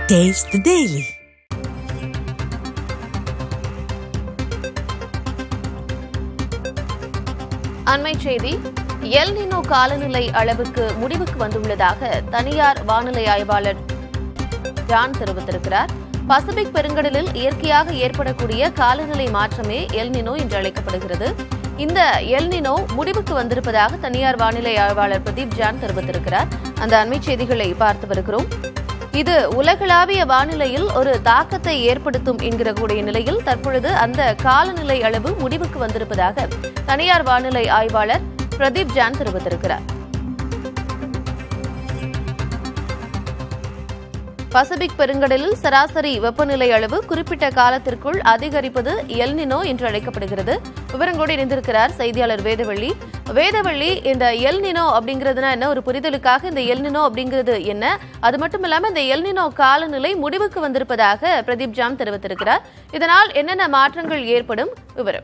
Taste the Daily. அண்மை செய்தி El Nino காலநிலை அளவுக்கு முடிவுக்கு வந்துள்ளதாக தனியார் வானிலை ஆய்வாளர் ஜான் தெரிவித்திருக்கிறார் பசிபிக் பெருங்கடலில் இயற்கையாக ஏற்படக்கூடிய காலநிலை மாற்றமே எல் நினோ என்று அழைக்கப்படுகிறது இந்த எல் நினோ முடிவுக்கு வந்திருப்பதாக தனியார் வானிலை ஆய்வாளர் பிரதீப் ஜான் தெரிவித்திருக்கிறார் அந்த அண்மை செய்திகளை பார்த்து வருகிறோம் இது உலகளாவிய வானிலையில் ஒரு தாக்கத்தை ஏற்படுத்தும் என்கிற கூடிய நிலையில் தற்பொழுது அந்த காலநிலை அளவு முடிவுக்கு வந்திருப்பதாக தனியார் வானிலை ஆய்வாளர் பிரதீப் ஜான் தெரிவித்திருக்கிறார் பசிபிக் பெருங்கடலில் சராசரி வெப்பநிலை அளவு குறிப்பிட்ட காலத்திற்குள் அதிகரிப்பது எல்னினோ என்று அழைக்கப்படுகிறது விவரங்களோடு இணைந்திருக்கிறார் செய்தியாளர் வேதவள்ளி வேதவள்ளி இந்த எல்னினோ அப்படிங்கிறதுனா என்ன ஒரு புரிதலுக்காக இந்த எல்னினோ அப்படிங்கிறது என்ன அது மட்டும் இல்லாம இந்த எல்னினோ காலநிலை முடிவுக்கு வந்திருப்பதாக பிரதீப் ஜாம் தெரிவித்திருக்கிறார் இதனால் என்னென்ன மாற்றங்கள் ஏற்படும் விவரம்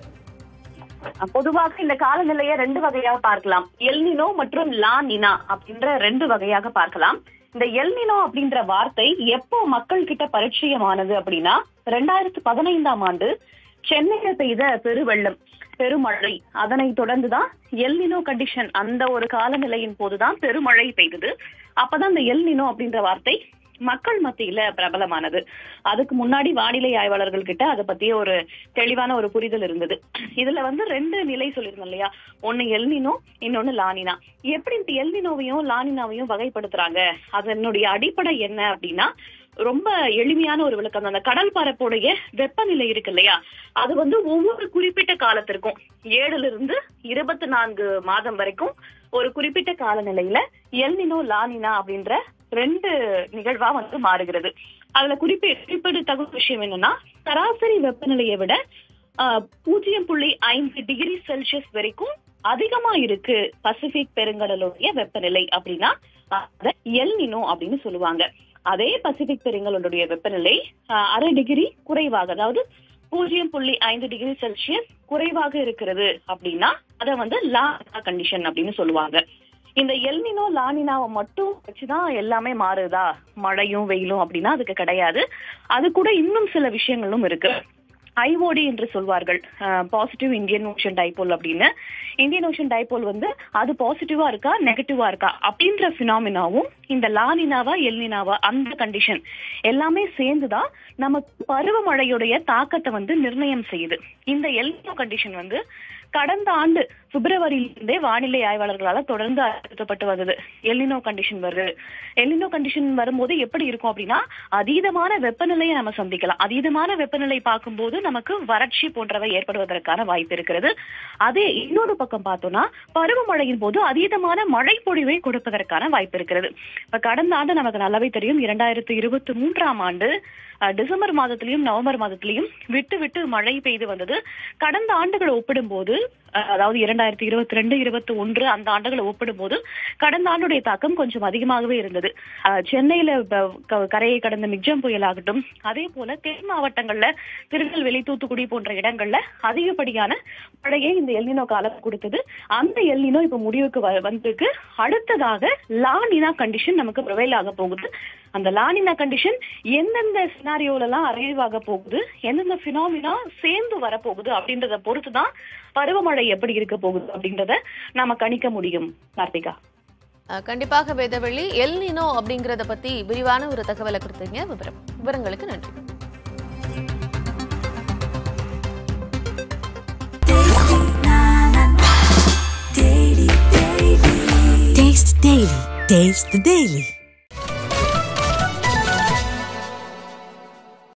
பொதுவாக இந்த காலநிலையை ரெண்டு வகையாக பார்க்கலாம் எல்னினோ மற்றும் லா நினா அப்படின்ற ரெண்டு வகையாக பார்க்கலாம் இந்த எல்னினோ அப்படின்ற வார்த்தை எப்போ மக்கள் கிட்ட பரிச்சயமானது அப்படின்னா ரெண்டாயிரத்து பதினைந்தாம் ஆண்டு சென்னையில பெய்த பெருவெள்ளம் பெருமழை அதனை தொடர்ந்துதான் எல்னினோ கண்டிஷன் அந்த ஒரு காலநிலையின் போதுதான் பெருமழை பெய்தது அப்பதான் இந்த எல்னினோ அப்படின்ற வார்த்தை மக்கள் மத்தியில பிரபலமானது அதுக்கு முன்னாடி வானிலை ஆய்வாளர்கள் கிட்ட அதை பத்திய ஒரு தெளிவான ஒரு புரிதல் இருந்தது இதுல வந்து ரெண்டு நிலை சொல்லியிருந்தோம் இல்லையா ஒண்ணு எல்னினோ இன்னொன்னு லானினா எப்படி இந்த எல்னினோவையும் லானினாவையும் வகைப்படுத்துறாங்க அதனுடைய அடிப்படை என்ன அப்படின்னா ரொம்ப எளிமையான ஒரு விளக்கம் தான். அந்த கடல் பரப்புடைய வெப்பநிலை இருக்கு இல்லையா அது வந்து ஒவ்வொரு குறிப்பிட்ட காலத்திற்கும் ஏழுல இருந்து இருபத்தி நான்கு மாதம் வரைக்கும் ஒரு குறிப்பிட்ட காலநிலையில எல்னினோ லானினா அப்படின்ற ரெண்டு நிகழ்வா வந்து மாறுகிறது அதுல குறிப்பி குறிப்பிடத்தக்க விஷயம் என்னன்னா சராசரி வெப்பநிலையை விட ஆஹ், பூஜ்ஜியம் புள்ளி ஐந்து டிகிரி செல்சியஸ் வரைக்கும் அதிகமா இருக்கு பசிபிக் பெருங்கடலுடைய வெப்பநிலை அப்படின்னா அத எல்னினோ அப்படின்னு சொல்லுவாங்க அதே பசிபிக் பெருங்கடலுடைய வெப்பநிலை ஆஹ், அரை டிகிரி குறைவாக அதாவது பூஜ்ஜியம் புள்ளி ஐந்து டிகிரி செல்சியஸ் குறைவாக இருக்கிறது அப்படின்னா அதை வந்து லா கண்டிஷன் அப்படின்னு சொல்லுவாங்க இந்த எல்னினோ லானினாவை மட்டும் வச்சுதான் எல்லாமே மாறுதா மழையும் வெயிலும் அப்படின்னா அதுக்கு கிடையாது அது கூட இன்னும் சில விஷயங்களும் இருக்கு ஐஓடி என்று சொல்வார்கள் பாசிட்டிவ் இந்தியன் ஓஷன் டைபோல் அப்படின்னு இந்தியன் ஓஷன் டைபோல் வந்து அது பாசிட்டிவா இருக்கா நெகட்டிவா இருக்கா அப்படின்ற பினாமினாவும் இந்த லானினாவா எல்னினாவா அந்த கண்டிஷன் எல்லாமே சேர்ந்துதான் நமக்கு பருவமழையுடைய தாக்கத்தை வந்து நிர்ணயம் செய்யுது இந்த எல்னினோ கண்டிஷன் வந்து கடந்த ஆண்டு பிப்ரவரியிலிருந்தே வானிலை ஆய்வாளர்களால தொடர்ந்து அறிவுறுத்தப்பட்டு வந்தது எல்னினோ கண்டிஷன் வருது எல்னினோ கண்டிஷன் வரும்போது எப்படி இருக்கும் அப்படின்னா அதீதமான வெப்பநிலையை நம்ம சந்திக்கலாம் அதீதமான வெப்பநிலை பார்க்கும்போது நமக்கு வறட்சி போன்றவை ஏற்படுவதற்கான வாய்ப்பு இருக்கிறது அதே இன்னொரு பக்கம் பார்த்தோம்னா பருவமழையின் போது அதீதமான மழை பொழிவை கொடுப்பதற்கான வாய்ப்பு இருக்கிறது இப்ப கடந்த ஆண்டு நமக்கு நல்லாவே தெரியும் இரண்டாயிரத்து இருபத்தி மூன்றாம் ஆண்டு அஹ், டிசம்பர் மாதத்திலையும் நவம்பர் மாதத்திலையும் விட்டு விட்டு மழை பெய்து வந்தது கடந்த ஆண்டுகளை ஒப்பிடும்போது அஹ், அதாவது இரண்டாயிரத்தி இருபத்தி ரெண்டு இருபத்தி ஒன்று அந்த ஆண்டுகளை ஒப்பிடும்போது கடந்த ஆண்டுடைய தாக்கம் கொஞ்சம் அதிகமாகவே இருந்தது அஹ், சென்னையில ப- க- கரையை கடந்த மிக்ஜம் புயல் ஆகட்டும் அதே போல தென் மாவட்டங்கள்ல திருநெல்வேலி தூத்துக்குடி போன்ற இடங்கள்ல அதிகப்படியான மழையை இந்த எல்னினோ காலம் கொடுத்தது அந்த எல்னினோ இப்ப முடிவுக்கு வ- வந்திருக்கு அடுத்ததாக லானினா கண்டிஷன் நமக்கு ப்ரொவைல் ஆக போகுது அந்த லானினா கண்டிஷன் எந்தெந்த சினாரியோல எல்லாம் அரைவ் ஆக போகுது எந்தெந்த பினாமினா சேர்ந்து வரப்போகுது அப்படின்றத பொறுத்து தான் பருவமழை எப்படி இருக்க போகுது அப்படின்றத நாம கணிக்க முடியும் கார்த்திகா அஹ், கண்டிப்பாக வேதவள்ளி எல்னினோ அப்படிங்கறத பத்தி விரிவான ஒரு தகவலை கொடுத்தீங்க விவரம் விவரங்களுக்கு நன்றி Taste the Daily. Taste the Daily.